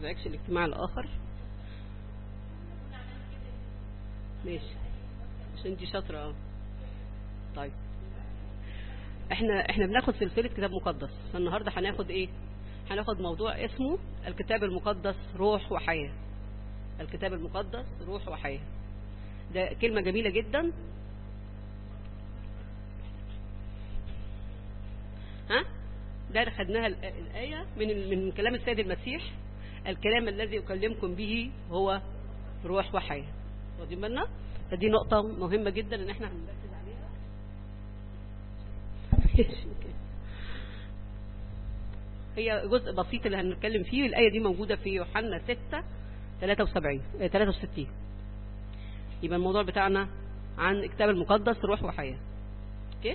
نزعجش الاجتماع الاخر ماشي عشان انتي شاطره اه طيب احنا احنا بناخد سلسله كتاب مقدس فالنهارده هناخد ايه هناخد موضوع اسمه الكتاب المقدس روح وحياه الكتاب المقدس روح وحياه ده كلمه جميله جدا ها ده خدناها ال- الآية من ال- من كلام السيد المسيح الكلام الذي أكلمكم به هو روح وحياة واخدين بالنا فدي نقطة مهمة جدا ان احنا هنركز عليها هي جزء بسيط اللي هنتكلم فيه الآية دي موجودة في يوحنا 6 73 آه، 63 يبقى الموضوع بتاعنا عن الكتاب المقدس روح وحياة اوكي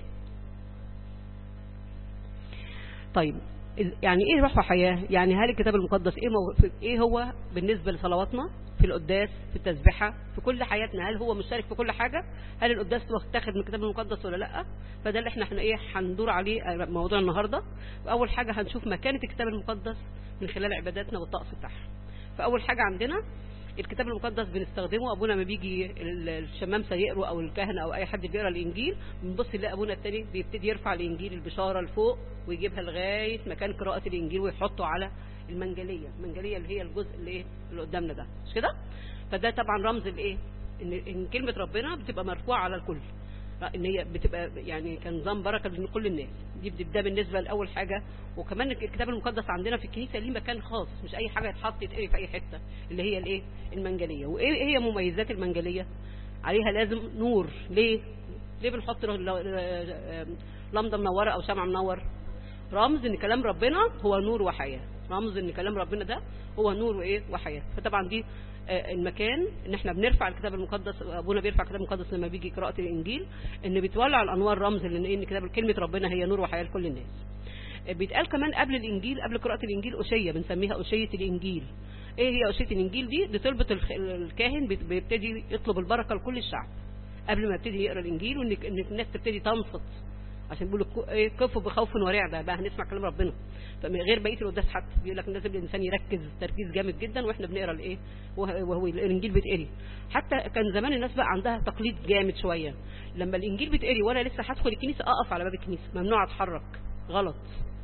طيب ال- يعني ايه روح وحياة يعني هل الكتاب المقدس ايه, مو... في- ايه هو بالنسبة لصلواتنا في القداس في التسبيحة في كل حياتنا هل هو مشترك في كل حاجة هل القداس متاخد من الكتاب المقدس ولا لا فده اللي احنا احنا ايه هندور عليه آه، موضوع النهاردة واول حاجة هنشوف مكانة الكتاب المقدس من خلال عباداتنا والطقس بتاعها فاول حاجة عندنا الكتاب المقدس بنستخدمه ابونا ما بيجي ال- الشمامسه يقروا او الكهنه او اي حد بيقرا الانجيل بنبص نلاقي ابونا التاني بيبتدي يرفع الانجيل البشاره لفوق ويجيبها لغايه مكان قراءه الانجيل ويحطه على المنجليه المنجليه اللي هي الجزء اللي ايه اللي قدامنا ده مش كده فده طبعا رمز الايه ان ان كلمه ربنا بتبقى مرفوعه على الكل ان هي بتبقى يعني كنظام بركه لكل الناس دي بت- ده بالنسبه لاول حاجه وكمان الكتاب المقدس عندنا في الكنيسه ليه مكان خاص مش اي حاجه يتحط يتقري في اي حته اللي هي الايه المنجليه وايه إيه هي مميزات المنجليه عليها لازم نور ليه ليه بنحط ل- ل- لمضه منوره او شمع منور رمز ان كلام ربنا هو نور وحياه رمز ان كلام ربنا ده هو نور وايه وحياه فطبعا دي آه، المكان ان احنا بنرفع الكتاب المقدس ابونا بيرفع الكتاب المقدس لما بيجي قراءه الانجيل ان بتولع الانوار رمز لان إيه؟ ان كتاب كلمه ربنا هي نور وحياه لكل الناس آه، بيتقال كمان قبل الانجيل قبل قراءه الانجيل اشيه بنسميها اشيه الانجيل ايه هي اشيه الانجيل دي دي طلبه الخ- الكاهن بيت- بيبتدي يطلب البركه لكل الشعب قبل ما يبتدي يقرا الانجيل وان إن الناس تبتدي تنصت عشان بيقولوا كو- إيه، كفوا بخوف ورعدة بقى هنسمع كلام ربنا فمن غير بقيه القداس حتى بيقول لك لازم الانسان يركز تركيز جامد جدا واحنا بنقرا الايه وه- وهو الانجيل بيتقري حتى كان زمان الناس بقى عندها تقليد جامد شويه لما الانجيل بيتقري وانا لسه هدخل الكنيسه اقف على باب الكنيسه ممنوع اتحرك غلط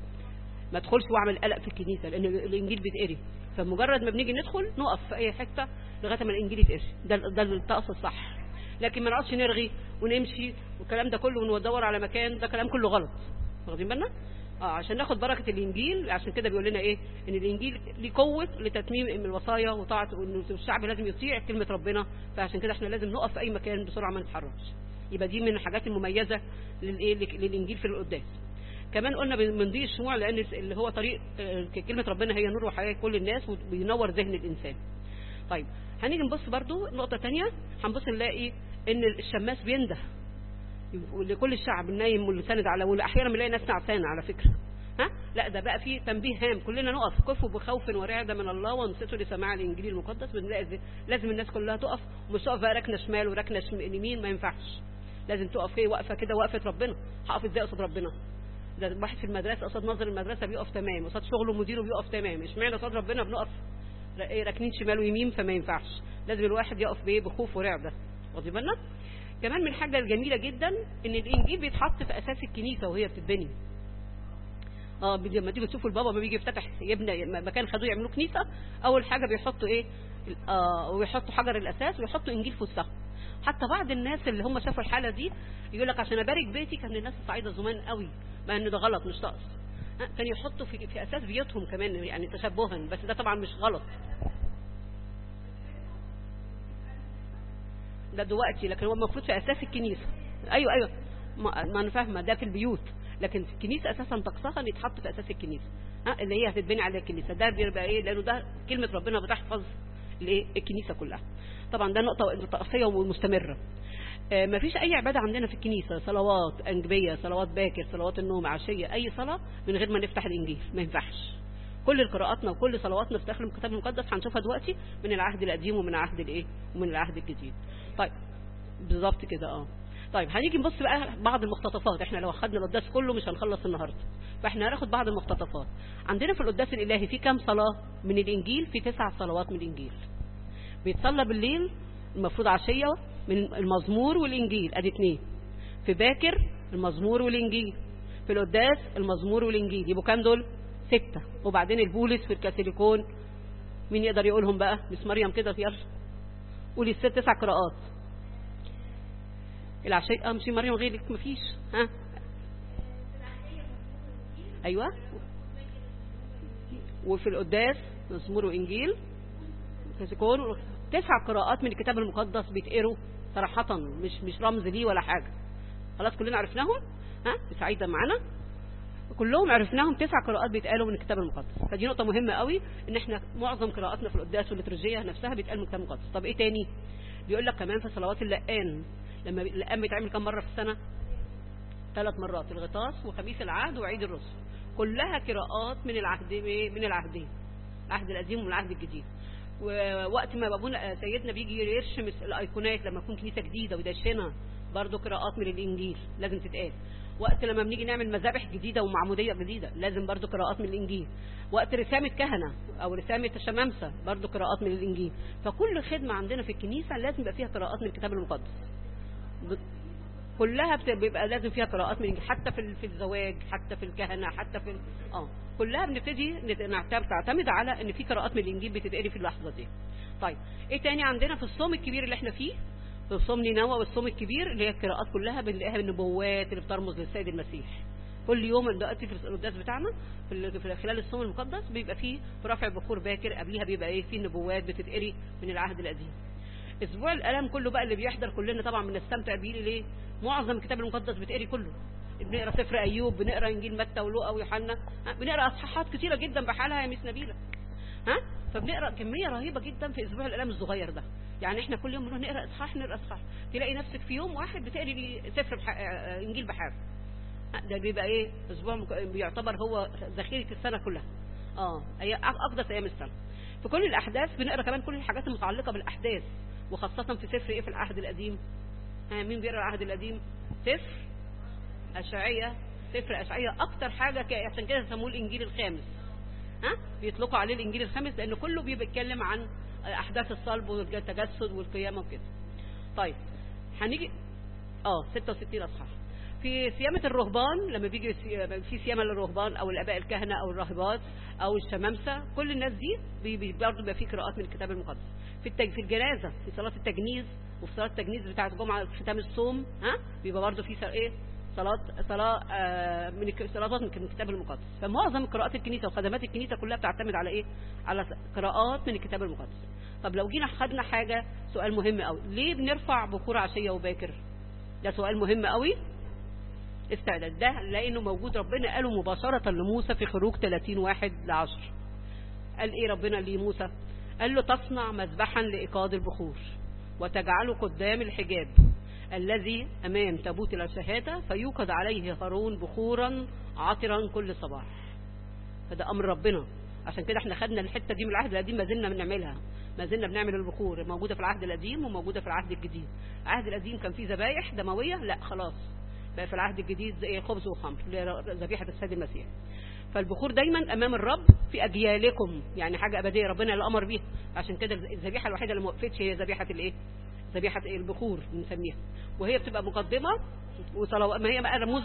ما ادخلش واعمل قلق في الكنيسه لان الانجيل بيتقري فمجرد ما بنيجي ندخل نقف في اي حته لغايه ما الانجيل يتقري ده ده الطقس الصح لكن ما نقعدش نرغي ونمشي والكلام ده كله وندور على مكان ده كلام كله غلط واخدين بالنا اه عشان ناخد بركه الانجيل عشان كده بيقول لنا ايه ان الانجيل ليه قوه لتتميم الوصايا وطاعه وان الشعب لازم يطيع كلمه ربنا فعشان كده احنا لازم نقف في اي مكان بسرعه ما نتحركش يبقى دي من الحاجات المميزه للايه للانجيل في القداس كمان قلنا بنضيء الشموع لان اللي هو طريق آه، كلمه ربنا هي نور وحياه كل الناس وبينور ذهن الانسان طيب هنيجي نبص برضو نقطه تانية هنبص نلاقي ان الشماس بينده لكل الشعب النايم واللي ساند على واحيانا بنلاقي ناس نعسانه على فكره ها لا ده بقى فيه تنبيه هام كلنا نقف كفوا بخوف ورعده من الله وانصتوا لسماع الانجيل المقدس بنلاقي زي- لازم الناس كلها تقف ومش تقف بقى ركنه شمال وركنه شم- يمين ما ينفعش لازم تقف ايه واقفه كده وقفه ربنا هقف ازاي قصاد ربنا ده واحد في المدرسه قصاد ناظر المدرسه بيقف تمام قصاد شغله مديره بيقف تمام اشمعنى قصاد ربنا بنقف ر- ايه راكنين شمال ويمين فما ينفعش لازم الواحد يقف بايه بخوف ورعده واخدين بالنا كمان من الحاجه الجميله جدا ان الانجيل بيتحط في اساس الكنيسه وهي بتتبني اه بيجي- لما تيجي تشوفوا البابا ما بيجي يفتتح يبني مكان خدوه يعملوا كنيسه اول حاجه بيحطوا ايه اه ويحطوا حجر الاساس ويحطوا انجيل في وسطها حتى بعض الناس اللي هم شافوا الحاله دي يقول لك عشان ابارك بيتي كان الناس الصعيده زمان قوي مع ان ده غلط مش طقس آه، كان يحطوا في, في اساس بيوتهم كمان يعني تشبها بس ده طبعا مش غلط ده دلوقتي لكن هو المفروض في اساس الكنيسه ايوه ايوه ما, ما انا فاهمه ده في البيوت لكن في الكنيسه اساسا طقسها ان يتحط في اساس الكنيسه ها اللي هي هتتبني على الكنيسه ده بيبقى ايه لانه ده كلمه ربنا بتحفظ الايه الكنيسه كلها طبعا ده نقطه طقسيه ومستمره آه، ما فيش اي عباده عندنا في الكنيسه صلوات انجبيه صلوات باكر صلوات النوم عشيه اي صلاه من غير ما نفتح الانجيل ما ينفعش كل قراءاتنا وكل صلواتنا في داخل الكتاب المقدس هنشوفها دلوقتي من العهد القديم ومن العهد الايه ومن العهد الجديد طيب بالظبط كده اه طيب هنيجي نبص بقى بعض المقتطفات احنا لو خدنا القداس كله مش هنخلص النهارده فاحنا هناخد بعض المقتطفات عندنا في القداس الالهي في كام صلاه من الانجيل في تسع صلوات من الانجيل بيتصلى بالليل المفروض عشيه من المزمور والانجيل ادي اتنين في باكر المزمور والانجيل في القداس المزمور والانجيل يبقوا كام دول ستة وبعدين البولس في الكاثوليكون مين يقدر يقولهم بقى مس مريم كده يلا قولي الست تسع قراءات العشاء اه مش مريم غيرك مفيش ها ايوه وفي القداس مزمور وانجيل كاثوليكون تسع قراءات من الكتاب المقدس بيتقروا صراحة مش مش رمز ليه ولا حاجة خلاص كلنا عرفناهم ها سعيدة معانا كلهم عرفناهم تسع قراءات بيتقالوا من الكتاب المقدس فدي نقطة مهمة قوي ان احنا معظم قراءاتنا في القداس والليترجية نفسها بيتقال من الكتاب المقدس طب ايه تاني بيقول لك كمان في صلوات اللقان لما اللقان بيتعمل كم مرة في السنة ثلاث مرات الغطاس وخميس العهد وعيد الرسل كلها قراءات من العهد من العهدين العهد القديم والعهد الجديد ووقت ما ابونا سيدنا بيجي يرشم الايقونات لما تكون كنيسه جديده ويدشنها برضه قراءات من الانجيل لازم تتقال وقت لما بنيجي نعمل مذابح جديده ومعموديه جديده لازم برضه قراءات من الانجيل وقت رسامه كهنه او رسامه شمامسه برضه قراءات من الانجيل فكل خدمه عندنا في الكنيسه لازم يبقى فيها قراءات من الكتاب المقدس كلها بيبقى لازم فيها قراءات من الانجيل حتى في في الزواج حتى في الكهنه حتى في اه كلها بنبتدي تعتمد على ان في قراءات من الانجيل بتتقري في اللحظه دي طيب ايه تاني عندنا في الصوم الكبير اللي احنا فيه في صوم نينوى والصوم الكبير اللي هي القراءات كلها بنلاقيها بالنبوات اللي بترمز للسيد المسيح كل يوم دلوقتي في القداس بتاعنا في خلال الصوم المقدس بيبقى فيه في رفع بخور باكر قبليها بيبقى ايه في نبوات بتتقري من العهد القديم اسبوع الالام كله بقى اللي بيحضر كلنا طبعا بنستمتع بيه ليه معظم الكتاب المقدس بتقري كله بنقرا سفر ايوب بنقرا انجيل متى ولوقا ويوحنا بنقرا اصحاحات كتيره جدا بحالها يا ميس نبيله ها فبنقرا كميه رهيبه جدا في اسبوع الالام الصغير ده يعني احنا كل يوم بنروح نقرا اصحاح نقرا اصحاح تلاقي نفسك في يوم واحد بتقري لي سفر بح... انجيل بحاله ده بيبقى ايه اسبوع مك... بيعتبر هو ذخيره السنه كلها اه اي اقدس ايام السنه في كل الاحداث بنقرا كمان كل الحاجات المتعلقه بالاحداث وخاصه في سفر ايه في العهد القديم ها مين بيقرا العهد القديم سفر اشعياء سفر اشعياء اكتر حاجه عشان كده سموه الانجيل الخامس ها بيطلقوا عليه الانجيل الخامس لان كله بيتكلم عن احداث الصلب والتجسد والقيامه وكده طيب هنيجي اه 66 اصحاح في صيامة الرهبان لما بيجي في صيامة للرهبان او الاباء الكهنة او الراهبات او الشمامسة كل الناس دي برضه بيبقى في قراءات من الكتاب المقدس في التج... في الجنازة في صلاة التجنيز وفي صلاة التجنيز بتاعة جمعة ختام الصوم ها بيبقى برضه في ايه صلاة صلاة آه من صلوات من الكتاب المقدس فمعظم قراءات الكنيسة وخدمات الكنيسة كلها بتعتمد على ايه على قراءات من الكتاب المقدس طب لو جينا خدنا حاجة سؤال مهم قوي ليه بنرفع بكور عشية وباكر ده سؤال مهم قوي استعداد ده لانه موجود ربنا قاله مباشرة لموسى في خروج 30 واحد لعشر قال ايه ربنا لموسى قال له تصنع مذبحا لإيقاد البخور وتجعله قدام الحجاب الذي أمام تابوت الشهادة فيوقد عليه هارون بخورا عطرا كل صباح فده أمر ربنا عشان كده احنا خدنا الحتة دي من العهد القديم ما زلنا بنعملها ما زلنا بنعمل البخور موجودة في العهد القديم وموجودة في العهد الجديد العهد القديم كان فيه ذبايح دموية لا خلاص بقى في العهد الجديد زي خبز وخمر ذبيحة السيد المسيح فالبخور دايما امام الرب في اجيالكم يعني حاجه ابديه ربنا اللي امر بيها عشان كده الذبيحه الوحيده اللي ما وقفتش هي ذبيحه الايه ذبيحه البخور بنسميها وهي بتبقى مقدمه وصلوات ما هي بقى رموز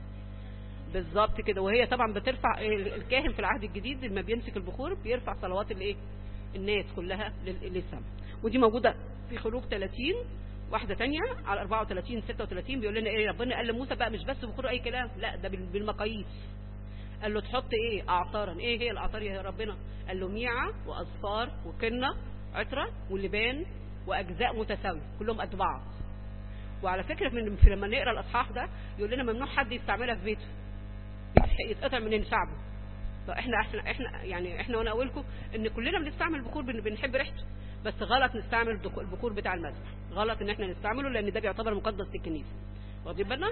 بالظبط كده وهي طبعا بترفع الكاهن في العهد الجديد لما بيمسك البخور بيرفع صلوات الايه الناس كلها للسماء ودي موجوده في خروج 30 واحدة تانية على 34 36 بيقول لنا ايه ربنا قال لموسى بقى مش بس بخور اي كلام لا ده بالمقاييس قال له تحط ايه اعطارا ايه هي الاعطار يا ربنا قال له ميعة واصفار وقنة عطرة ولبان واجزاء متساوية كلهم قد بعض وعلى فكرة من لما نقرا الاصحاح ده يقول لنا ممنوع حد يستعملها في بيته يتقطع من شعبه فاحنا احنا احنا يعني احنا وانا اقولكم ان كلنا بنستعمل بخور بنحب ريحته بس غلط نستعمل البخور بتاع المذبح غلط ان احنا نستعمله لان ده بيعتبر مقدس للكنيسه واخدين بالنا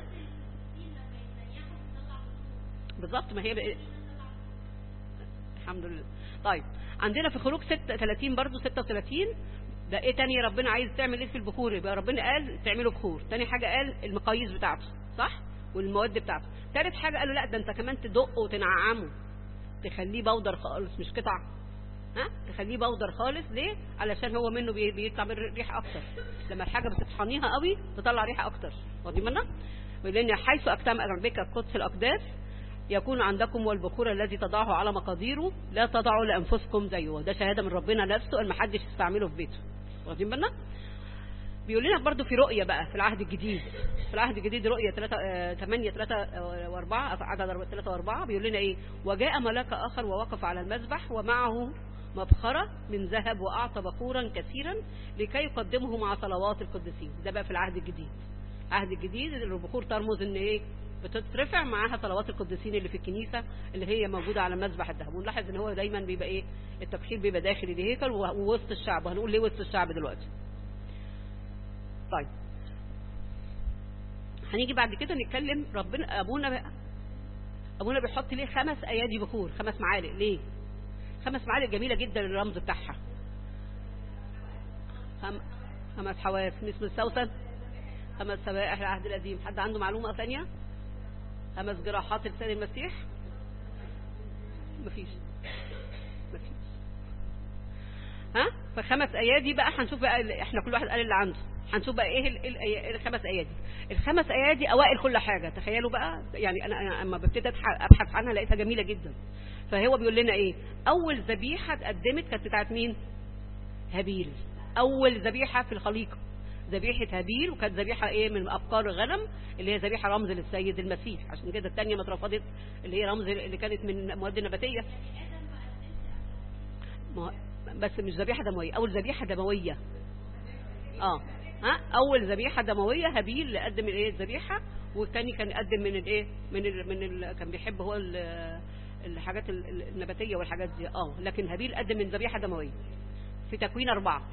بالظبط ما هي بقى... الحمد لله طيب عندنا في خروج 36 برضو 36 ده ايه تاني ربنا عايز تعمل ايه في البخور يبقى ربنا قال تعملوا بخور تاني حاجة قال المقاييس بتاعته صح والمواد بتاعته تالت حاجة قالوا لا ده انت كمان تدقه وتنعمه تخليه بودر خالص مش قطع ها تخليه بودر خالص ليه علشان هو منه بي- بيطلع من ريحه اكتر لما الحاجه بتطحنيها قوي تطلع ريحه اكتر واخدين بالنا لان حيث اكتم بك قدس الاقداس يكون عندكم والبخور الذي تضعه على مقاديره لا تضعوا لانفسكم زيه وده شهاده من ربنا نفسه ان ما حدش يستعمله في بيته واخدين بالنا بيقول لنا برضو في رؤية بقى في العهد الجديد في العهد الجديد رؤية 3 8 3 و4 عدد 3 و4 بيقول لنا ايه وجاء ملاك اخر ووقف على المذبح ومعه مبخرة من ذهب وأعطى بخورا كثيرا لكي يقدمه مع صلوات القديسين ده بقى في العهد الجديد العهد الجديد البخور ترمز ان ايه بتترفع معاها صلوات القديسين اللي في الكنيسة اللي هي موجودة على مذبح الذهب ونلاحظ ان هو دايما بيبقى ايه التبخير بيبقى داخل الهيكل ووسط الشعب هنقول ليه وسط الشعب دلوقتي طيب هنيجي بعد كده نتكلم ربنا ابونا بقى ابونا بيحط ليه خمس ايادي بخور خمس معالق ليه خمس معالق جميله جدا الرمز بتاعها خم... خمس حواس مثل السوسن خمس سبائح العهد القديم حد عنده معلومه ثانيه خمس جراحات لسان المسيح مفيش مفيش ها فخمس ايادي بقى هنشوف بقى احنا كل واحد قال اللي عنده هنشوف بقى ايه ال- ال- الخمس ايادي الخمس ايادي اوائل كل حاجه تخيلوا بقى يعني انا أنا اما ابتديت أبح- ابحث عنها لقيتها جميله جدا فهو بيقول لنا ايه اول ذبيحه اتقدمت كانت بتاعت مين هابيل اول ذبيحه في الخليقه ذبيحه هابيل وكانت ذبيحه ايه من ابقار الغنم اللي هي ذبيحه رمز للسيد المسيح عشان كده الثانيه ما اترفضت اللي هي رمز اللي كانت من المواد النباتيه ما هو- بس مش ذبيحه دمويه اول ذبيحه دمويه اه ها اول ذبيحه دمويه هابيل اللي قدم الايه الذبيحه والثاني كان قدم من الايه من ال من ال كان بيحب هو ال- الحاجات ال- ال- النباتيه والحاجات دي اه لكن هابيل قدم من ذبيحه دمويه في تكوين أربعة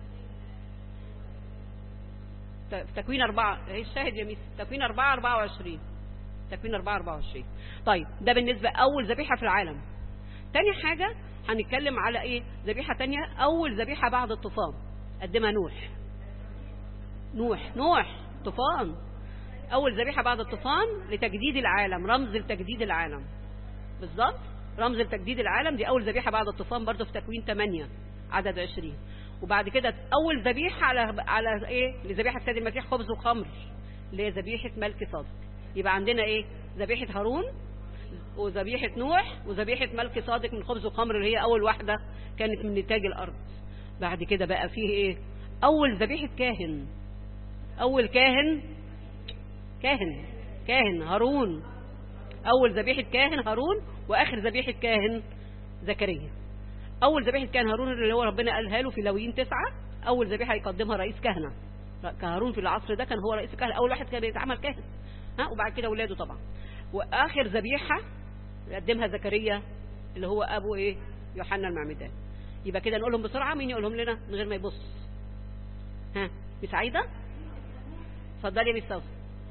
ت- في تكوين أربعة هي الشاهد يا ميس تكوين أربعة أربعة وعشرين تكوين أربعة أربعة وعشرين طيب ده بالنسبة أول ذبيحة في العالم تاني حاجة هنتكلم على ايه ذبيحة تانية أول ذبيحة بعد الطوفان قدمها نوح نوح نوح طوفان أول ذبيحة بعد الطوفان لتجديد العالم رمز لتجديد العالم بالظبط رمز لتجديد العالم دي أول ذبيحة بعد الطوفان برضه في تكوين 8 عدد 20 وبعد كده أول ذبيحة على على إيه لذبيحة السيد المسيح خبز وخمر اللي هي ذبيحة ملك صادق يبقى عندنا إيه ذبيحة هارون وذبيحة نوح وذبيحة ملك صادق من خبز وخمر اللي هي أول واحدة كانت من نتاج الأرض بعد كده بقى فيه إيه أول ذبيحة كاهن أول كاهن كاهن كاهن هارون أول ذبيحة كاهن هارون وآخر ذبيحة كاهن زكريا أول ذبيحة كاهن هارون اللي هو ربنا قالها له في لويين تسعة أول ذبيحة يقدمها رئيس كهنة كهارون في العصر ده كان هو رئيس الكهنة أول واحد كان بيتعمل كاهن ها وبعد كده ولاده طبعا وآخر ذبيحة يقدمها زكريا اللي هو أبو إيه يوحنا المعمدان يبقى كده نقولهم بسرعة مين يقولهم لنا من غير ما يبص ها مش عايدة اتفضلي يا مس سوسن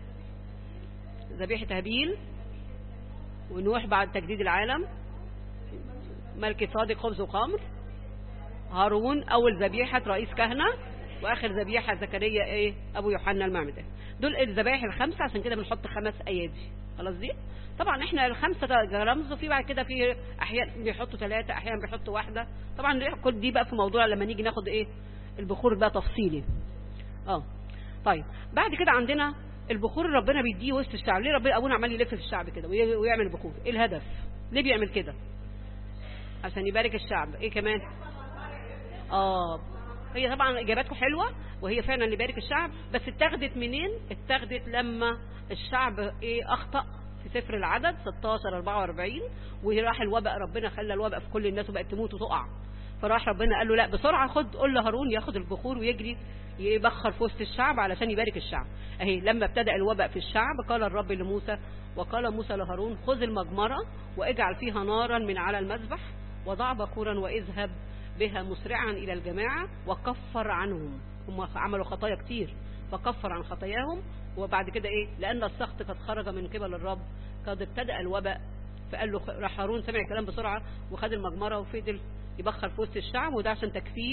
ذبيحة هابيل ونوح بعد تجديد العالم ملك صادق خبز وخمر هارون أول ذبيحة رئيس كهنة وآخر ذبيحة زكريا إيه أبو يوحنا المعمدان دول الذبائح الخمسة عشان كده بنحط خمس أيادي خلاص دي طبعا احنا الخمسة ده رمز وفي بعد كده في أحيانا بيحطوا ثلاثة أحيانا بيحطوا واحدة طبعا كل دي بقى في موضوع لما نيجي ناخد إيه البخور بقى تفصيلي اه طيب بعد كده عندنا البخور اللي ربنا بيديه وسط الشعب ليه ربنا ابونا عمال يلف في الشعب كده وي- ويعمل بخور ايه الهدف ليه بيعمل كده عشان يبارك الشعب ايه كمان اه هي طبعا اجاباتكم حلوه وهي فعلا اللي يبارك الشعب بس اتاخدت منين اتاخدت لما الشعب ايه اخطا في سفر العدد 16 44 وراح الوباء ربنا خلى الوباء في كل الناس وبقت تموت وتقع فراح ربنا قال له لا بسرعه خد قول لهارون ياخد البخور ويجري يبخر في وسط الشعب علشان يبارك الشعب اهي لما ابتدأ الوباء في الشعب قال الرب لموسى وقال موسى لهارون خذ المجمرة واجعل فيها نارا من على المذبح وضع بخورا واذهب بها مسرعا إلى الجماعة وكفر عنهم هم عملوا خطايا كتير فكفر عن خطاياهم وبعد كده ايه لأن السخط قد خرج من قبل الرب قد ابتدأ الوباء فقال له راح هارون سمع الكلام بسرعة وخد المجمرة وفضل يبخر في وسط الشعب وده عشان تكفير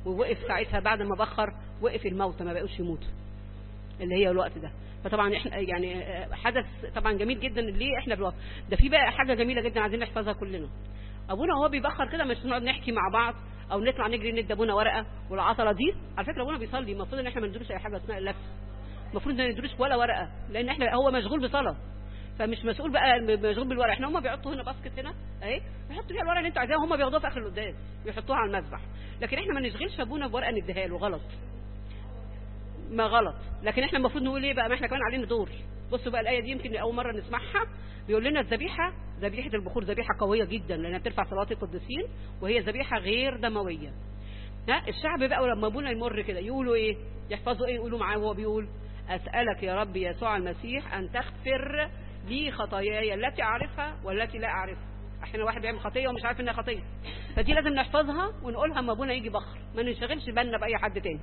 ووقف ساعتها بعد ما بخر وقف الموتى ما بقوش يموتوا اللي هي الوقت ده فطبعا احنا يعني حدث طبعا جميل جدا ليه احنا بالوقت ده في بقى حاجه جميله جدا عايزين نحفظها كلنا ابونا وهو بيبخر كده مش نقعد نحكي مع بعض او نطلع نجري ندي ابونا ورقه والعطله دي على فكره ابونا بيصلي المفروض ان احنا ما ندروش اي حاجه اثناء اللف المفروض ما ندروش ولا ورقه لان احنا هو مشغول بصلاه فمش مسؤول بقى مشغول بالورق احنا هم بيحطوا هنا باسكت هنا اهي بيحطوا فيها الورقه اللي انتوا عايزاها هم بياخدوها في اخر القداس بيحطوها على المذبح لكن احنا ما نشغلش ابونا بورقه نديها له غلط ما غلط لكن احنا المفروض نقول ايه بقى ما احنا كمان علينا دور بصوا بقى الايه دي يمكن اول مره نسمعها بيقول لنا الذبيحه ذبيحه البخور ذبيحه قويه جدا لانها بترفع صلوات القديسين وهي ذبيحه غير دمويه ها الشعب بقى لما ابونا يمر كده يقولوا ايه يحفظوا ايه يقولوا معاه وهو بيقول اسالك يا رب يسوع المسيح ان تغفر لي خطاياي التي اعرفها والتي لا اعرفها احيانا واحد بيعمل خطيه ومش عارف انها خطيه فدي لازم نحفظها ونقولها اما ابونا يجي بخر ما ننشغلش بالنا باي حد تاني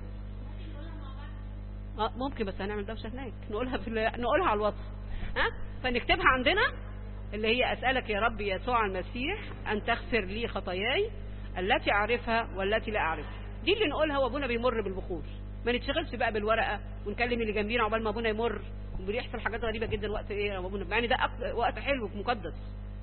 اه ممكن بس هنعمل دوشه هناك نقولها في نقولها على الواتس ها فنكتبها عندنا اللي هي اسالك يا رب يسوع المسيح ان تغفر لي خطاياي التي اعرفها والتي لا اعرفها دي اللي نقولها وابونا بيمر بالبخور ما نتشغلش بقى بالورقه ونكلم اللي جنبينا عقبال ما ابونا يمر وبيحصل حاجات غريبه جدا وقت ايه يا ابونا يعني ده وقت حلو مقدس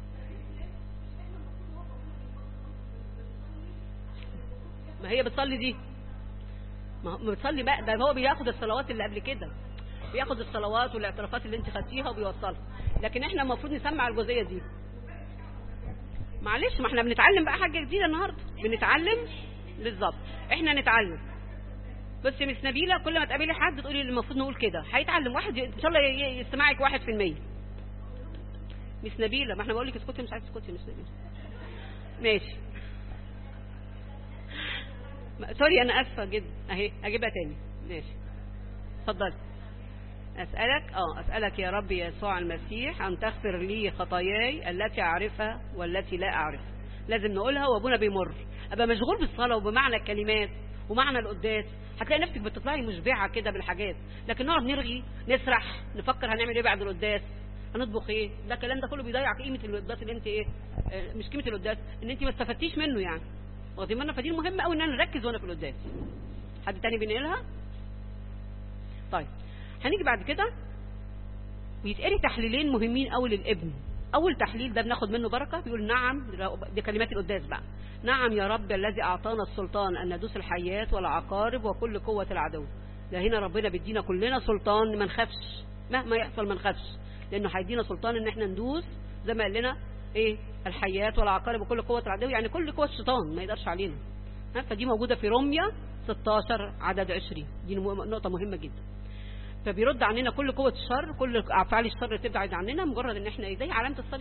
ما هي بتصلي دي ما بتصلي بقى ده هو بياخد الصلوات اللي قبل كده بياخد الصلوات والاعترافات اللي انت خدتيها وبيوصلها لكن احنا المفروض نسمع الجزئيه دي معلش ما احنا بنتعلم بقى حاجه جديده النهارده بنتعلم بالظبط احنا نتعلم بس يا مس نبيله كل ما تقابلي حد تقولي المفروض نقول كده هيتعلم واحد ان شاء الله يسمعك واحد في المية مس نبيله ما احنا بقول لك اسكتي مش عايز تسكتي مس نبيله ماشي سوري انا اسفه جدا اهي اجيبها تاني ماشي اتفضلي اسالك اه اسالك يا رب يسوع المسيح ان تغفر لي خطاياي التي اعرفها والتي لا اعرفها لازم نقولها وابونا بيمر ابقى مشغول بالصلاه وبمعنى الكلمات ومعنى القداس هتلاقي نفسك بتطلعي مشبعه كده بالحاجات لكن نقعد نرغي نسرح نفكر هنعمل ايه بعد القداس هنطبخ ايه ده الكلام ده كله بيضيع قيمه القداس اللي انت ايه آه مش قيمه القداس ان انت ما استفدتيش منه يعني واخدين بالنا فدي المهم قوي ان انا نركز وانا في القداس حد تاني بينقلها طيب هنيجي بعد كده بيتقري تحليلين مهمين قوي للابن اول تحليل ده بناخد منه بركه بيقول نعم دي كلمات القداس بقى نعم يا رب الذي اعطانا السلطان ان ندوس الحيات والعقارب وكل قوه العدو ده هنا ربنا بيدينا كلنا سلطان ما نخافش مهما يحصل ما نخافش لانه هيدينا سلطان ان احنا ندوس زي ما قال لنا ايه الحيات والعقارب وكل قوه العدو يعني كل قوه الشيطان ما يقدرش علينا ها فدي موجوده في روميا 16 عدد 20 دي نقطه مهمه جدا فبيرد عننا كل قوه الشر كل افعال الشر اللي تبعد عننا مجرد ان احنا ايه زي علامه الصليب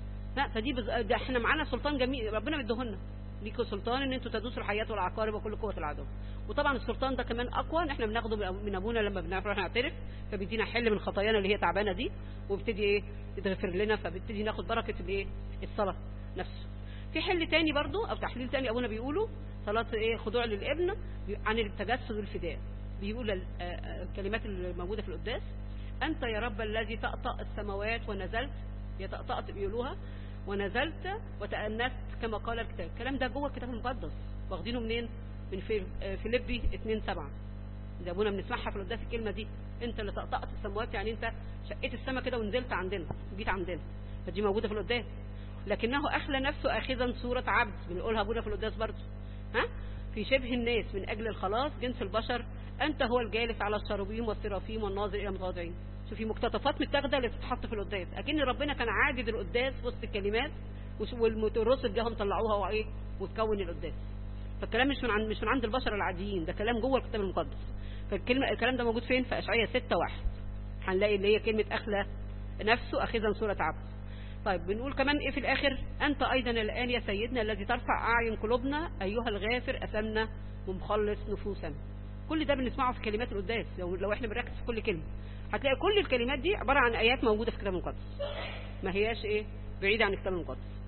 لا فدي بز... ده احنا معانا سلطان جميل ربنا مديهولنا ليكوا سلطان ان انتوا تدوسوا الحياه والعقارب وكل قوه العدو وطبعا السلطان ده كمان اقوى ان احنا بناخده من ابونا لما بنروح نعترف فبيدينا حل من خطايانا اللي هي تعبانه دي وبيبتدي ايه يتغفر لنا فبنبتدي ناخد بركه الايه الصلاه نفسه في حل تاني برضو او تحليل تاني ابونا بيقوله صلاه ايه خضوع للابن عن التجسد والفداء بيقول الكلمات الموجوده في القداس انت يا رب الذي تأطأ السماوات ونزلت يا تأطأت بيقولوها ونزلت وتأنست كما قال الكتاب الكلام ده جوه الكتاب المقدس واخدينه منين من فيليبي 2 7 ده ابونا بنسمعها في القداس الكلمه دي انت اللي تقطعت السماوات يعني انت شقيت السماء كده ونزلت عندنا جيت عندنا فدي موجوده في القداس لكنه اخلى نفسه اخذا صوره عبد بنقولها ابونا في القداس برضه ها في شبه الناس من اجل الخلاص جنس البشر انت هو الجالس على الشروبيم والسرافيم والناظر الى متواضعين شوفي مقتطفات متاخده اللي بتتحط في القداس اكن ربنا كان عادد القداس وسط الكلمات والرسل جاهم طلعوها وايه وتكون القداس فالكلام مش من عند مش من عند البشر العاديين ده كلام جوه الكتاب المقدس فالكلمه الكلام ده موجود فين في اشعياء 6 1 هنلاقي اللي هي كلمه اخلى نفسه اخذا صوره عبد طيب بنقول كمان ايه في الاخر انت ايضا الان يا سيدنا الذي ترفع اعين قلوبنا ايها الغافر اثمنا ومخلص نفوسنا كل ده بنسمعه في كلمات القداس لو, لو احنا بنركز في كل كلمه هتلاقي كل الكلمات دي عباره عن ايات موجوده في الكتاب المقدس ما هياش ايه بعيده عن الكتاب المقدس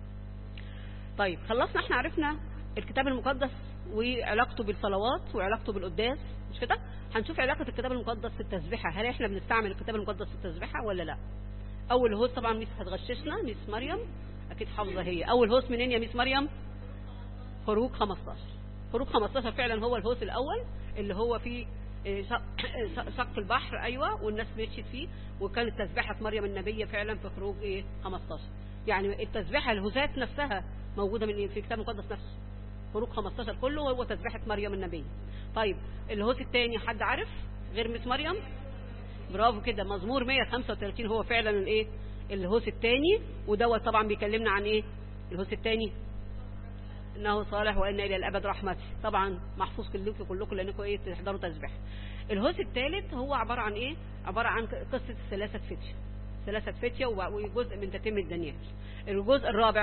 طيب خلصنا احنا عرفنا الكتاب المقدس وعلاقته بالصلوات وعلاقته بالقداس مش كده هنشوف علاقه الكتاب المقدس في التسبيحه هل احنا بنستعمل الكتاب المقدس في التسبيحه ولا لا اول هوس طبعا ميس هتغششنا ميس مريم اكيد حافظه هي اول هوس منين يا ميس مريم خروج 15 خروج 15 فعلا هو الهوس الاول اللي هو فيه إيه، شق شق البحر ايوه والناس مشيت فيه وكانت تسبيحه مريم النبيه فعلا في خروج ايه 15 يعني التسبيحه الهوزات نفسها موجوده من في الكتاب المقدس نفسه خروج 15 كله وهو تسبيحه مريم النبيه طيب الهوس الثاني حد عارف غير مس مريم برافو كده مزمور 135 هو فعلا الايه الهوس الثاني ودوت طبعا بيكلمنا عن ايه الهوس الثاني انه صالح وان الى الابد رحمته طبعا محفوظ كلكم كلكم لانكم ايه تحضروا تسبيح الهوس الثالث هو عباره عن ايه عباره عن قصه الثلاثه فتيه ثلاثه فتيه وجزء من تتمه دانيال الجزء الرابع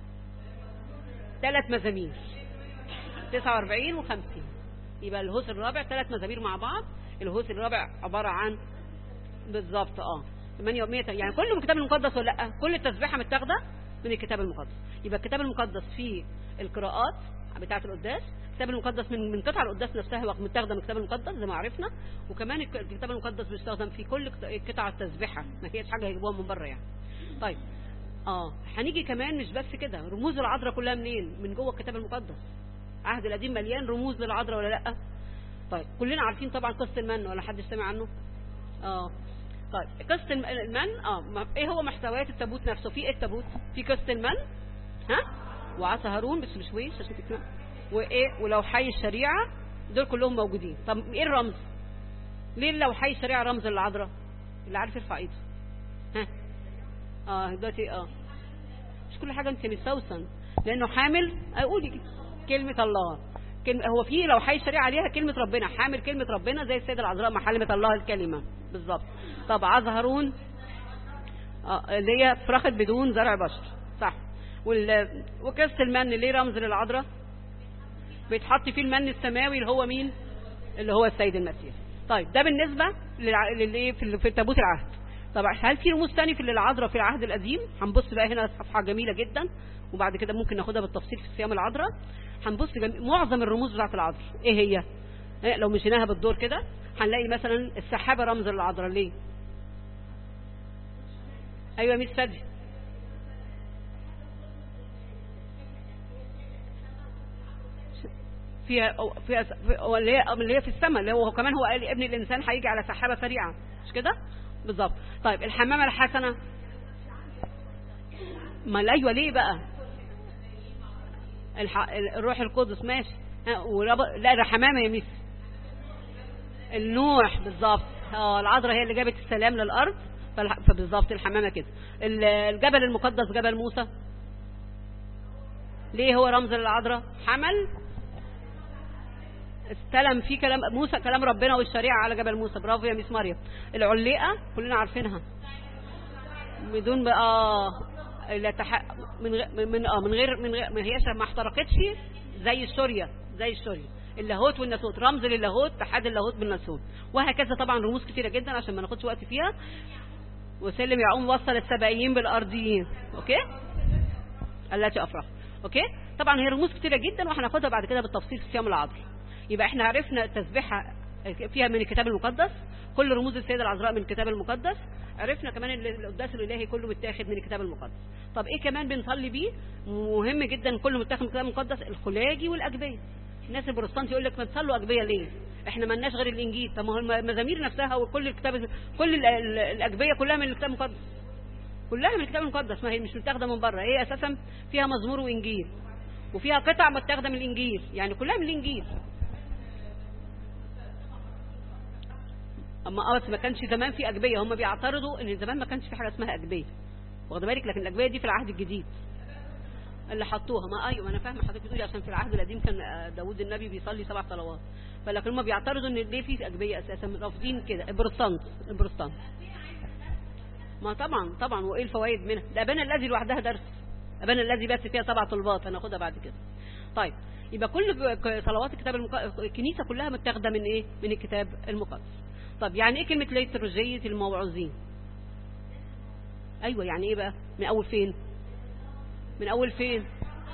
ثلاث مزامير 49 و50 يبقى الهوس الرابع ثلاث مزامير مع بعض الهوس الرابع عباره عن بالظبط اه 800 يعني كله من الكتاب المقدس ولا لا كل التسبيحه متاخده من الكتاب المقدس يبقى الكتاب المقدس فيه القراءات بتاعه القداس الكتاب المقدس من من قطع القداس نفسها متاخده من الكتاب المقدس زي ما عرفنا وكمان الك- الكتاب المقدس بيستخدم في كل قط- قطع التسبيحه ما هيش حاجه هيجيبوها من بره يعني طيب اه هنيجي كمان مش بس كده رموز العذراء كلها منين من جوه الكتاب المقدس العهد القديم مليان رموز للعذراء ولا لا طيب كلنا عارفين طبعا قصه المن ولا حد سمع عنه اه طيب قصه الم- المن اه ما- ايه هو محتويات التابوت نفسه في ايه التابوت في قصه المن ها وعصا هارون بس مش ويش عشان تسمع وايه ولو حي الشريعه دول كلهم موجودين طب ايه الرمز ليه لو حي الشريعه رمز للعذراء اللي عارف يرفع ايده ها اه دلوقتي اه مش كل حاجه انت مستوسن لانه حامل اقول كلمه الله كلمة هو في لو حي الشريعه عليها كلمه ربنا حامل كلمه ربنا زي السيده العذراء ما حلمت الله الكلمه بالظبط طب عز هارون اه اللي هي فراخ بدون زرع بشر صح وال... وكاس المن ليه رمز للعذراء بيتحط فيه المن السماوي اللي هو مين اللي هو السيد المسيح طيب ده بالنسبه للع- للايه في ال- في تابوت العهد طب هل في رموز تاني في العذراء في العهد القديم هنبص بقى هنا صفحه جميله جدا وبعد كده ممكن ناخدها بالتفصيل في صيام العذراء هنبص جم... معظم الرموز بتاعت العذراء ايه هي إيه لو مشيناها بالدور كده هنلاقي مثلا السحابه رمز للعذراء ليه ايوه ميس سادي فيها أو- فيها في- أو اللي هي اللي هي في السماء اللي هو كمان هو قال ابن الانسان هيجي على سحابه سريعه مش كده بالظبط طيب الحمامه الحسنه ما ايوه ليه بقى الح... الروح القدس ماشي ها، ورب... لا ده حمامه يا ميس النوح بالظبط اه العذراء هي اللي جابت السلام للارض فالح... فبالظبط الحمامه كده ال- الجبل المقدس جبل موسى ليه هو رمز للعذراء حمل استلم فيه كلام موسى كلام ربنا والشريعه على جبل موسى برافو يا ميس مريم العليقه كلنا عارفينها بدون بقى اه لا تح... من غ... من اه من غير من غير ما هيش ما احترقتش زي السوريا زي السوريا اللاهوت والناسوت رمز للاهوت اتحاد اللاهوت بالناسوت وهكذا طبعا رموز كتيره جدا عشان ما ناخدش وقت فيها وسلم يعقوب وصل السبائيين بالارضيين اوكي التي افرح اوكي طبعا هي رموز كتيره جدا وهناخدها بعد كده بالتفصيل في صيام العذراء يبقى احنا عرفنا التسبيحه فيها من الكتاب المقدس كل رموز السيده العذراء من الكتاب المقدس عرفنا كمان ان القداس الالهي كله متاخد من الكتاب المقدس طب ايه كمان بنصلي بيه مهم جدا كله متاخد من الكتاب المقدس الخلاجي والاجبيه الناس البروتستانت يقول لك ما تصلوا اجبيه ليه احنا ما لناش غير الانجيل طب ما هو المزامير نفسها وكل الكتاب كل ال- ال- الاجبيه كلها من الكتاب المقدس كلها من الكتاب المقدس ما هي مش متاخده من بره هي اساسا فيها مزمور وانجيل وفيها قطع متاخده من الانجيل يعني كلها من الانجيل اما اه بس ما كانش زمان في اجبيه هم بيعترضوا ان زمان ما كانش في حاجه اسمها اجبيه واخد بالك لكن الاجبيه دي في العهد الجديد اللي حطوها ما ايوه انا فاهمه حضرتك بتقولي عشان في العهد القديم كان آه، داوود النبي بيصلي سبع صلوات فلكن هم بيعترضوا ان ليه في اجبيه اساسا رافضين كده البروتستانت البروتستانت ما طبعا طبعا وايه الفوائد منها ده ابانا الذي لوحدها درس ابانا الذي بس فيها سبع طلبات هناخدها بعد كده طيب يبقى كل ك- صلوات الكتاب المق... الكنيسه كلها متاخده من ايه من الكتاب المقدس طب يعني ايه كلمه ليتروجيه الموعوظين ايوه يعني ايه بقى من اول فين من اول فين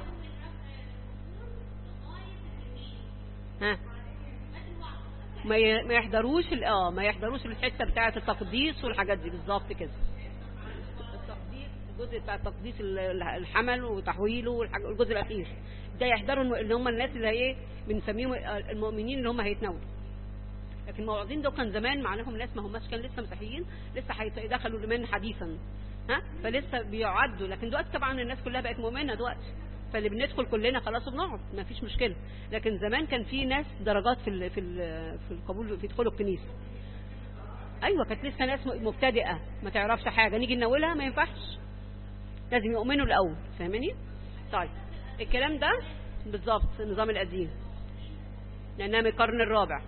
ها ما ي- ما يحضروش ال- اه ما يحضروش الحته بتاعه التقديس والحاجات دي بالظبط كده التقديس الجزء بتاع تقديس ال- ال- الحمل وتحويله والحاج- والجزء الاخير ده يحضروا الم- اللي هم الناس اللي هي بنسميهم المؤمنين اللي هم هيتناولوا لكن الموعظين دول كان زمان معناهم ناس ما هماش كان لسه مسيحيين لسه هيدخلوا الايمان حديثا ها فلسه بيعدوا لكن دلوقتي طبعا الناس كلها بقت مؤمنه دلوقتي فاللي بندخل كلنا خلاص وبنقعد ما فيش مشكله لكن زمان كان في ناس درجات في ال في ال في القبول في دخول الكنيسه ايوه كانت لسه ناس مبتدئه ما تعرفش حاجه نيجي نناولها ما ينفعش لازم يؤمنوا الاول فاهماني طيب الكلام ده بالظبط النظام القديم لانها من القرن الرابع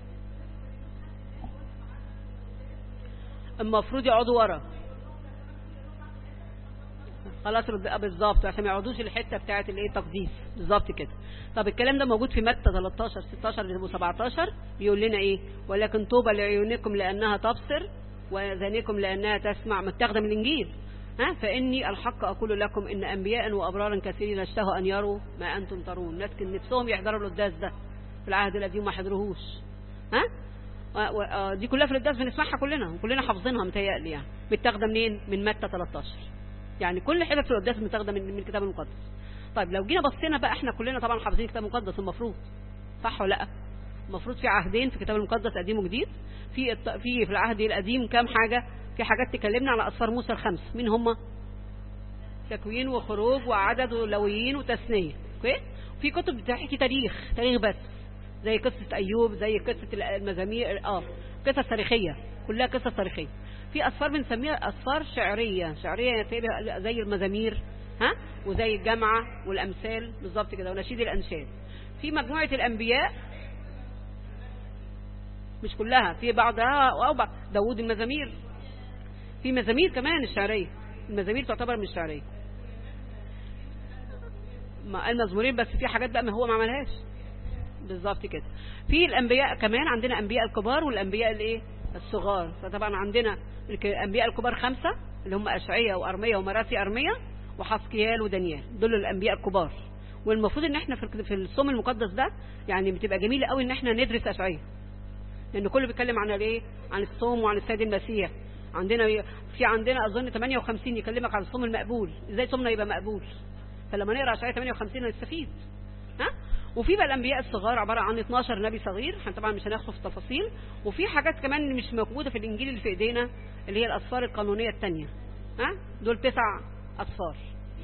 المفروض يقعدوا ورا خلاص رد- آه بالظبط عشان ما يقعدوش الحته بتاعه الايه التقديس بالظبط كده طب الكلام ده موجود في متى 13 16 و17 بيقول لنا ايه ولكن طوبى لعيونكم لانها تبصر واذانكم لانها تسمع متاخده من الانجيل ها فاني الحق اقول لكم ان انبياء وابرارا كثيرين اشتهوا ان يروا ما انتم ترون ناس كان نفسهم يحضروا القداس ده في العهد القديم ما حضروهوش ها و- و- آه، دي كلها في القداس بنسمعها كلنا وكلنا حافظينها متهيألي يعني متاخده منين من متى 13 يعني كل حاجه في القداس متاخده من من الكتاب المقدس طيب لو جينا بصينا بقى احنا كلنا طبعا حافظين الكتاب المقدس المفروض صح ولا لا المفروض في عهدين في الكتاب المقدس قديم وجديد في الت- في في العهد القديم كام حاجه في حاجات تكلمنا على اسفار موسى الخمس مين هم تكوين وخروج وعدد ولويين وتثنيه اوكي في كتب بتحكي تاريخ تاريخ بس زي قصه ايوب زي قصه المزامير اه قصص تاريخيه كلها قصص تاريخيه في اسفار بنسميها اسفار شعريه شعريه تبقى زي المزامير ها وزي الجامعه والامثال بالظبط كده ونشيد الانشاد في مجموعه الانبياء مش كلها في بعضها او بعض داوود المزامير في مزامير كمان الشعريه المزامير تعتبر من الشعريه ما المزمورين بس في حاجات بقى ما هو ما عملهاش بالظبط كده في الانبياء كمان عندنا انبياء الكبار والانبياء الايه الصغار فطبعا عندنا الك- الانبياء الكبار خمسه اللي هم اشعياء وارميه ومراسي ارميه وحسقيال ودانيال دول الانبياء الكبار والمفروض ان احنا في الك- في الصوم المقدس ده يعني بتبقى جميله قوي ان احنا ندرس اشعياء لان كله بيتكلم عن الايه عن الصوم وعن السيد المسيح عندنا في عندنا اظن 58 يكلمك عن الصوم المقبول ازاي صومنا يبقى مقبول فلما نقرا اشعياء 58 نستفيد ها وفي بقى الانبياء الصغار عباره عن 12 نبي صغير احنا طبعا مش هناخد في التفاصيل وفي حاجات كمان مش موجوده في الانجيل اللي في ايدينا اللي هي الاسفار القانونيه الثانيه ها دول تسع اسفار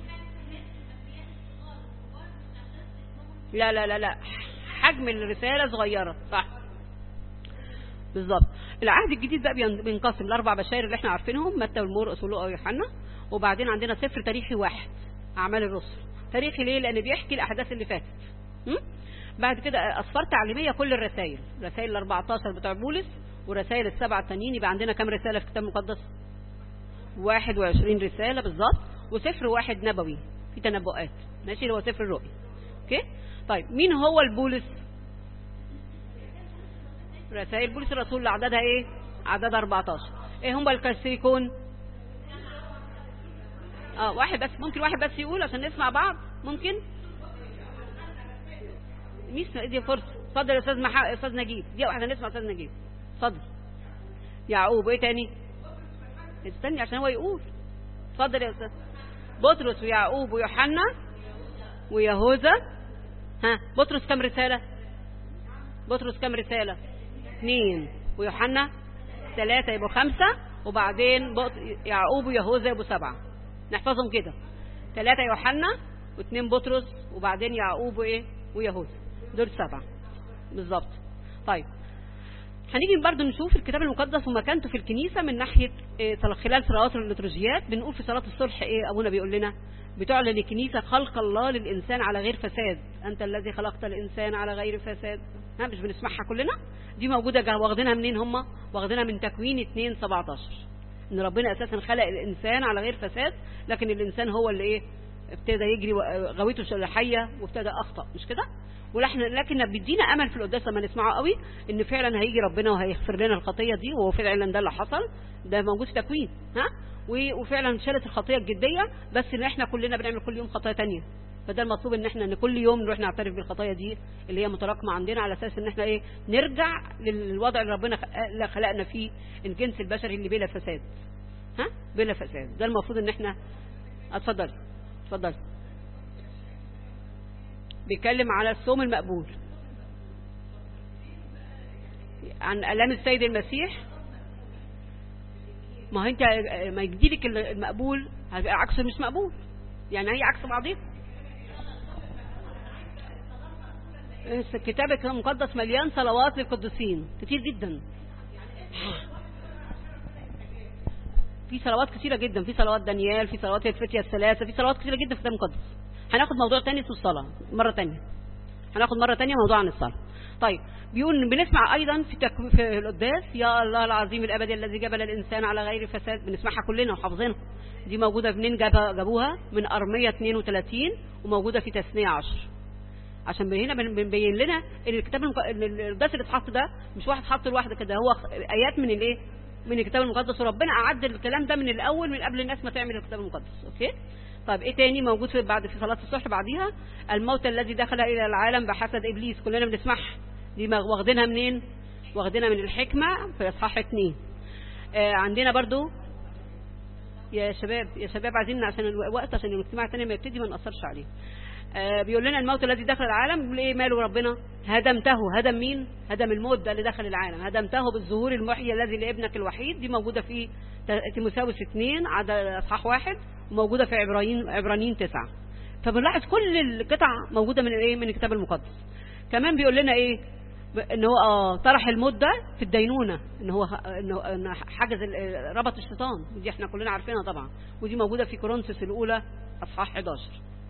لا لا لا لا حجم الرساله صغيره صح بالظبط العهد الجديد بقى بين- بينقسم لاربع بشائر اللي احنا عارفينهم متى والمرقس ولوقا ويوحنا وبعدين عندنا سفر تاريخي واحد اعمال الرسل تاريخي ليه لان بيحكي الاحداث اللي فاتت م? بعد كده اسفار تعليميه كل الرسائل رسائل ال 14 بتوع بولس ورسائل السبعه التانيين يبقى عندنا كام رساله في الكتاب المقدس 21 رساله بالظبط وسفر واحد نبوي في تنبؤات ماشي اللي هو سفر الرؤيا اوكي طيب مين هو البولس رسائل بولس الرسول اللي عددها ايه عدد 14 ايه هم الكاثوليكون اه واحد بس ممكن واحد بس يقول عشان نسمع بعض ممكن ميس دي فرصه اتفضل يا استاذ محا... استاذ نجيب دي واحده نسمع استاذ نجيب اتفضل يعقوب ايه تاني استني عشان هو يقول اتفضل يا استاذ بطرس ويعقوب ويوحنا ويهوذا ها بطرس كم رساله بطرس كم رسالة اثنين ويوحنا ثلاثة يبقوا خمسة وبعدين بط... يعقوب ويهوذا يبقوا سبعة نحفظهم كده ثلاثة يوحنا واثنين بطرس وبعدين يعقوب وايه ويهوذا دول سبعة بالظبط طيب هنيجي برضو نشوف الكتاب المقدس ومكانته في الكنيسة من ناحية إيه خلال صلوات الليتورجيات بنقول في صلاة الصلح ايه ابونا بيقول لنا بتعلن الكنيسة خلق الله للإنسان على غير فساد أنت الذي خلقت الإنسان على غير فساد ها مش بنسمعها كلنا دي موجودة جا- واخدينها منين هم واخدينها من تكوين 2 17 إن ربنا أساسا خلق الإنسان على غير فساد لكن الإنسان هو اللي إيه ابتدى يجري و- غويته شلحية وابتدى أخطأ مش كده ولكن لكن بيدينا امل في القداس لما نسمعه قوي ان فعلا هيجي ربنا وهيغفر لنا الخطيه دي وهو فعلا ده اللي حصل ده موجود في تكوين ها و- وفعلا شالت الخطيه الجديه بس ان احنا كلنا بنعمل كل يوم خطايا تانية فده المطلوب ان احنا ان كل يوم نروح نعترف بالخطايا دي اللي هي متراكمه عندنا على اساس ان احنا ايه نرجع للوضع اللي ربنا خ- اللي خلقنا فيه الجنس البشري اللي بلا فساد ها بلا فساد ده المفروض ان احنا اتفضلي اتفضلي بيتكلم على الصوم المقبول عن الام السيد المسيح ما هو انت ما يجديلك المقبول هيبقى عكسه مش مقبول يعني هي عكس بعضيها كتابك المقدس مليان صلوات للقديسين كتير جدا في صلوات كتيرة جدا في صلوات دانيال في صلوات الفتية الثلاثة في صلوات كتيرة جدا في الكتاب المقدس هناخد موضوع تاني اسمه الصلاة مرة تانية هناخد مرة تانية موضوع عن الصلاة طيب بيقول بنسمع ايضا في, تك... في القداس يا الله العظيم الابدي الذي جبل الانسان على غير فساد بنسمعها كلنا وحافظينها دي موجودة منين جاب... جابوها من ارمية 32 وموجودة في تثنية 10 عشان هنا بنبين لنا ان الكتاب المق... القداس اللي اتحط ده مش واحد حط لوحده كده هو ايات من الايه من الكتاب المقدس وربنا اعد الكلام ده من الاول من قبل الناس ما تعمل الكتاب المقدس اوكي طيب ايه تاني موجود في بعد في صلاه الصبح بعديها الموت الذي دخل الى العالم بحسد ابليس كلنا بنسمعها دي واخدينها منين واخدينها من الحكمه في اصحاح 2 آه عندنا برضو يا شباب يا شباب عايزين عشان الوقت عشان الاجتماع الثاني ما يبتدي ما ناثرش عليه آه بيقول لنا الموت الذي دخل العالم بيقول ايه ماله ربنا هدمته هدم مين هدم الموت ده اللي دخل العالم هدمته بالظهور المحيي الذي لابنك الوحيد دي موجوده في تيموثاوس 2 عدد اصحاح واحد وموجوده في عبرانيين عبرانيين 9 فبنلاحظ كل القطع موجوده من الايه من الكتاب المقدس كمان بيقول لنا ايه ان هو اه طرح الموت ده في الدينونه ان هو انه إن حجز ربط الشيطان دي احنا كلنا عارفينها طبعا ودي موجوده في كورنثوس الاولى اصحاح 11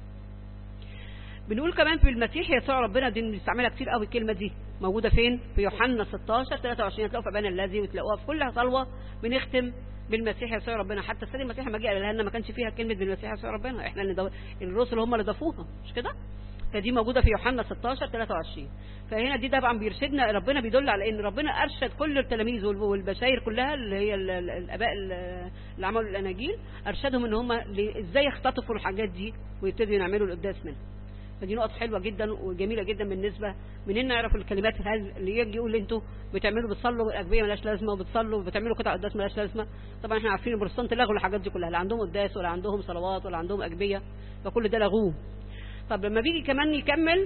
بنقول كمان في المسيح يسوع ربنا دي بنستعملها كتير قوي الكلمه دي موجوده فين في يوحنا 16 23 هتلاقوها في ابانا الذي وتلاقوها في كل صلوه بنختم بالمسيح يسوع ربنا حتى السيد المسيح لما جه قال لنا ما كانش فيها كلمه بالمسيح يسوع ربنا احنا اللي دو... الرسل هم اللي ضافوها مش كده فدي موجوده في يوحنا 16 23 فهنا دي طبعا بيرشدنا ربنا بيدل على ان ربنا ارشد كل التلاميذ والبشاير كلها اللي هي الاباء اللي عملوا الاناجيل ارشدهم ان هم ازاي يختطفوا الحاجات دي ويبتدوا يعملوا القداس منها فدي نقط حلوه جدا وجميله جدا بالنسبه منين نعرف الكلمات اللي يجي يقول انتوا بتعملوا بتصلوا الاجبيه ملهاش لازمه وبتصلوا وبتعملوا قطع قداس ملهاش لازمه طبعا احنا عارفين البروتستانت لغوا الحاجات دي كلها لا عندهم قداس ولا عندهم صلوات ولا عندهم اجبيه فكل ده لغوه طب لما بيجي كمان يكمل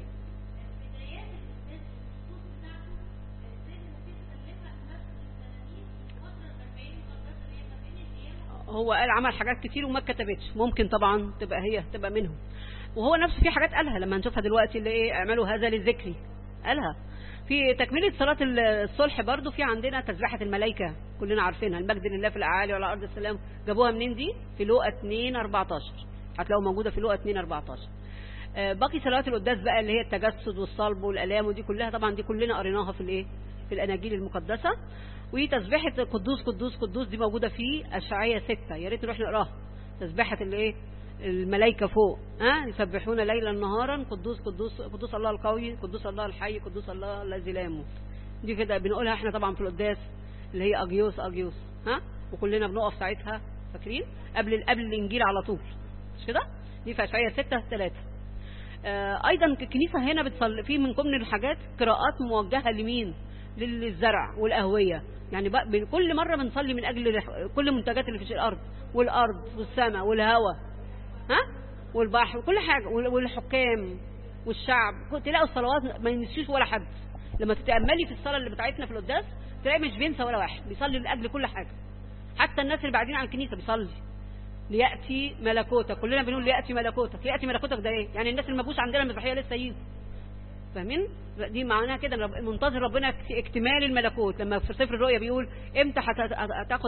هو قال عمل حاجات كتير وما كتبتش ممكن طبعا تبقى هي تبقى منهم وهو نفسه في حاجات قالها لما نشوفها دلوقتي اللي ايه اعملوا هذا للذكر قالها في تكملة صلاة الصلح برضو في عندنا تسبيحة الملائكة كلنا عارفينها المجد لله في الأعالي وعلى أرض السلام جابوها منين دي في لوقا 2 14 هتلاقوا موجودة في لوقا 2 14 باقي صلوات القداس بقى اللي هي التجسد والصلب والالام ودي كلها طبعا دي كلنا قريناها في الايه في الاناجيل المقدسه وتسبيحه قدوس قدوس قدوس دي موجوده في اشعياء 6 يا ريت نروح نقراها تسبيحه الايه الملائكه فوق ها يسبحون ليلا نهارا قدوس قدوس قدوس الله القوي قدوس الله الحي قدوس الله الذي لا يموت دي كده بنقولها احنا طبعا في القداس اللي هي اجيوس اجيوس ها وكلنا بنقف ساعتها فاكرين قبل قبل الانجيل على طول مش كده دي في اشعياء 6 3 ايضا الكنيسه هنا بتصلي في من ضمن الحاجات قراءات موجهه لمين للزرع والاهويه يعني بقى كل مره بنصلي من اجل كل المنتجات اللي في الارض والارض والسماء والهواء ها والبحر وكل حاجه والحكام والشعب تلاقوا الصلوات ما ينسيش ولا حد لما تتاملي في الصلاه اللي بتاعتنا في القداس تلاقي مش بينسى ولا واحد بيصلي لاجل كل حاجه حتى الناس اللي بعدين عن الكنيسه بيصلي لياتي ملكوتك كلنا بنقول لياتي ملكوتك ياتي ملكوتك ده ايه يعني الناس اللي مبوش عندنا المسيحيه لسه يجوا فاهمين دي معناها كده رب... منتظر ربنا اكتمال الملكوت لما في سفر الرؤيا بيقول امتى هتاخد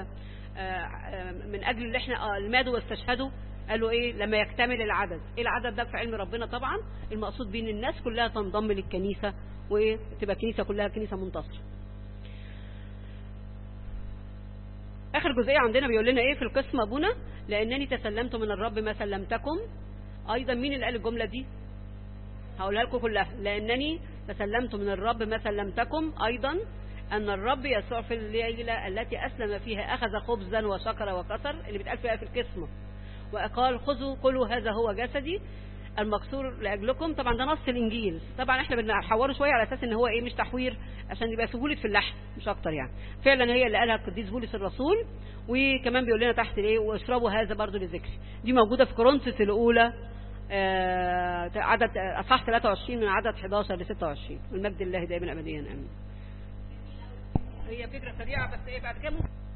من اجل اللي احنا المادوا واستشهدوا قالوا ايه لما يكتمل العدد ايه العدد ده في علم ربنا طبعا المقصود بين الناس كلها تنضم للكنيسه وتبقى كنيسه كلها كنيسه منتصره اخر جزئيه عندنا بيقول لنا ايه في القسم ابونا لانني تسلمت من الرب ما سلمتكم ايضا مين اللي قال الجمله دي هقولها لكم كلها لانني تسلمت من الرب ما سلمتكم ايضا ان الرب يسوع في الليله التي اسلم فيها اخذ خبزا وشكر وكسر اللي بيتقال فيها في القسمه وقال خذوا كلوا هذا هو جسدي المكسور لاجلكم طبعا ده نص الانجيل طبعا احنا بنحوره شويه على اساس ان هو ايه مش تحوير عشان يبقى سهوله في اللحم مش اكتر يعني فعلا هي اللي قالها القديس بولس الرسول وكمان بيقول لنا تحت ايه واشربوا هذا برضو لذكري دي موجوده في كورنثوس الاولى آه، عدد اصحاح 23 من عدد 11 ل 26 والمجد لله دائما ابديا امين هي فكره سريعه بس ايه بعد كده ممكن